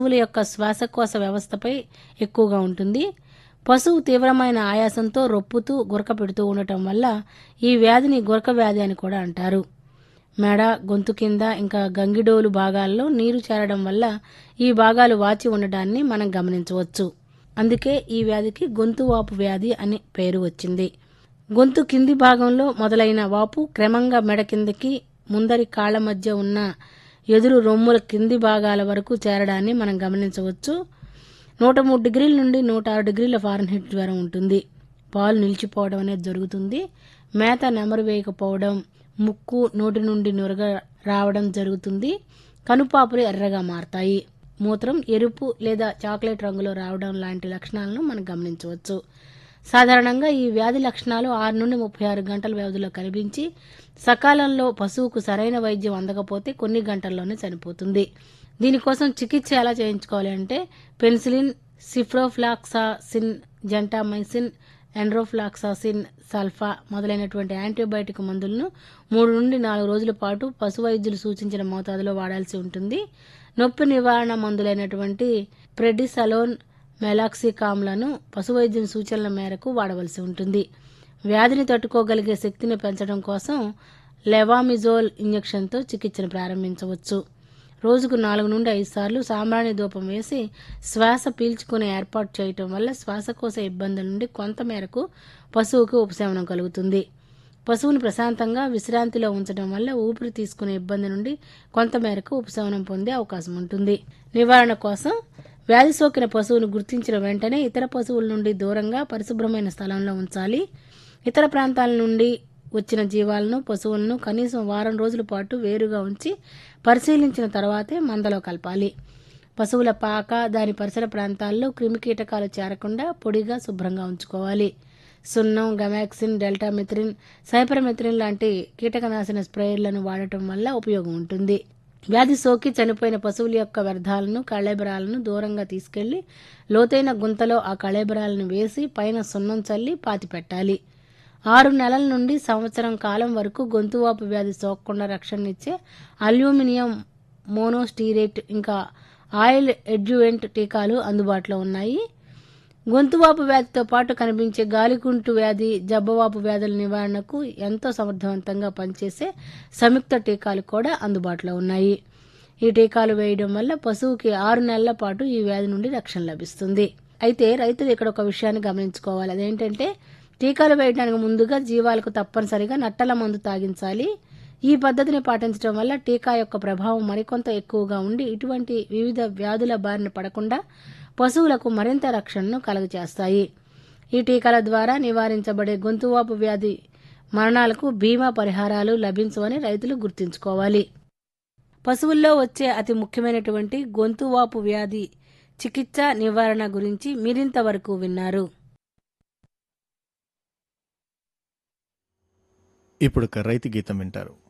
పశువుల యొక్క శ్వాసకోశ వ్యవస్థపై ఎక్కువగా ఉంటుంది పశువు తీవ్రమైన ఆయాసంతో రొప్పుతూ గురక పెడుతూ ఉండటం వల్ల ఈ వ్యాధిని గురక వ్యాధి అని కూడా అంటారు మెడ గొంతు కింద ఇంకా గంగిడోలు భాగాల్లో నీరు చేరడం వల్ల ఈ భాగాలు వాచి ఉండడాన్ని మనం గమనించవచ్చు అందుకే ఈ వ్యాధికి గొంతు వాపు వ్యాధి అని పేరు వచ్చింది గొంతు కింది భాగంలో మొదలైన వాపు క్రమంగా మెడ కిందకి ముందరి కాళ్ల మధ్య ఉన్న ఎదురు రొమ్ముల కింది భాగాల వరకు చేరడాన్ని మనం గమనించవచ్చు నూట మూడు డిగ్రీల నుండి నూట ఆరు డిగ్రీల ఫారెన్హీట్ జ్వరం ఉంటుంది పాలు నిలిచిపోవడం అనేది జరుగుతుంది మేత నెమరు వేయకపోవడం ముక్కు నోటి నుండి నురగ రావడం జరుగుతుంది కనుపాపులు ఎర్రగా మారతాయి మూత్రం ఎరుపు లేదా చాక్లెట్ రంగులో రావడం లాంటి లక్షణాలను మనం గమనించవచ్చు సాధారణంగా ఈ వ్యాధి లక్షణాలు ఆరు నుండి ముప్పై ఆరు గంటల వ్యవధిలో కనిపించి సకాలంలో పశువుకు సరైన వైద్యం అందకపోతే కొన్ని గంటల్లోనే చనిపోతుంది దీనికోసం చికిత్స ఎలా చేయించుకోవాలి అంటే penicillin ciprofloxacin gentamicin enrofloxacin sulfa మొదలైనటువంటి యాంటీబయాటిక్ మందులను మూడు నుండి నాలుగు రోజుల పాటు పశు వైద్యులు సూచించిన మోతాదులో వాడాల్సి ఉంటుంది నొప్పి నివారణ మందులైనటువంటి ప్రెడిసలోన్ మెలాక్సికామ్లను పశు వైద్యం సూచనల మేరకు వాడవలసి ఉంటుంది వ్యాధిని తట్టుకోగలిగే శక్తిని పెంచడం కోసం లెవామిజోల్ ఇంజెక్షన్తో చికిత్సను ప్రారంభించవచ్చు రోజుకు నాలుగు నుండి ఐదు సార్లు సాంబ్రాణి ధూపం వేసి శ్వాస పీల్చుకునే ఏర్పాటు చేయటం వల్ల శ్వాసకోశ ఇబ్బందుల నుండి కొంత మేరకు పశువుకు ఉపశమనం కలుగుతుంది పశువుని ప్రశాంతంగా విశ్రాంతిలో ఉంచడం వల్ల ఊపిరి తీసుకునే ఇబ్బంది నుండి కొంత మేరకు ఉపశమనం పొందే అవకాశం ఉంటుంది నివారణ కోసం వ్యాధి సోకిన పశువును గుర్తించిన వెంటనే ఇతర పశువుల నుండి దూరంగా పరిశుభ్రమైన స్థలంలో ఉంచాలి ఇతర ప్రాంతాల నుండి వచ్చిన జీవాలను పశువులను కనీసం వారం రోజుల పాటు వేరుగా ఉంచి పరిశీలించిన తర్వాతే మందలో కలపాలి పశువుల పాక దాని పరిసర ప్రాంతాల్లో క్రిమికీటకాలు చేరకుండా పొడిగా శుభ్రంగా ఉంచుకోవాలి సున్నం గమాక్సిన్ డెల్టామిథ్రిన్ సైపరమిథ్రిన్ లాంటి కీటకనాశన స్ప్రేయర్లను వాడటం వల్ల ఉపయోగం ఉంటుంది వ్యాధి సోకి చనిపోయిన పశువుల యొక్క వ్యర్థాలను కళేబరాలను దూరంగా తీసుకెళ్లి లోతైన గుంతలో ఆ కళేబరాలను వేసి పైన సున్నం చల్లి పాతి పెట్టాలి ఆరు నెలల నుండి సంవత్సరం కాలం వరకు గొంతువాపు వ్యాధి సోకకుండా రక్షణనిచ్చే అల్యూమినియం మోనోస్టీరేట్ ఇంకా ఆయిల్ ఎడ్జువెంట్ టీకాలు అందుబాటులో ఉన్నాయి గొంతువాపు వ్యాధితో పాటు కనిపించే గాలికుంటు వ్యాధి జబ్బవాపు వ్యాధుల నివారణకు ఎంతో సమర్థవంతంగా పనిచేసే సంయుక్త టీకాలు కూడా అందుబాటులో ఉన్నాయి ఈ టీకాలు వేయడం వల్ల పశువుకి ఆరు నెలల పాటు ఈ వ్యాధి నుండి రక్షణ లభిస్తుంది అయితే రైతులు ఇక్కడ ఒక విషయాన్ని గమనించుకోవాలి అదేంటంటే టీకాలు వేయడానికి ముందుగా జీవాలకు తప్పనిసరిగా నట్టల మందు తాగించాలి ఈ పద్ధతిని పాటించడం వల్ల టీకా యొక్క ప్రభావం మరికొంత ఎక్కువగా ఉండి ఇటువంటి వివిధ వ్యాధుల బారిన పడకుండా పశువులకు మరింత రక్షణను కలుగజేస్తాయి ఈ టీకాల ద్వారా నివారించబడే గొంతువాపు వ్యాధి మరణాలకు బీమా పరిహారాలు లభించవని రైతులు గుర్తుంచుకోవాలి పశువుల్లో వచ్చే అతి ముఖ్యమైనటువంటి గొంతువాపు వ్యాధి చికిత్స నివారణ గురించి మీరింతవరకు విన్నారు ఇప్పుడు ఒక రైతు గీతం వింటారు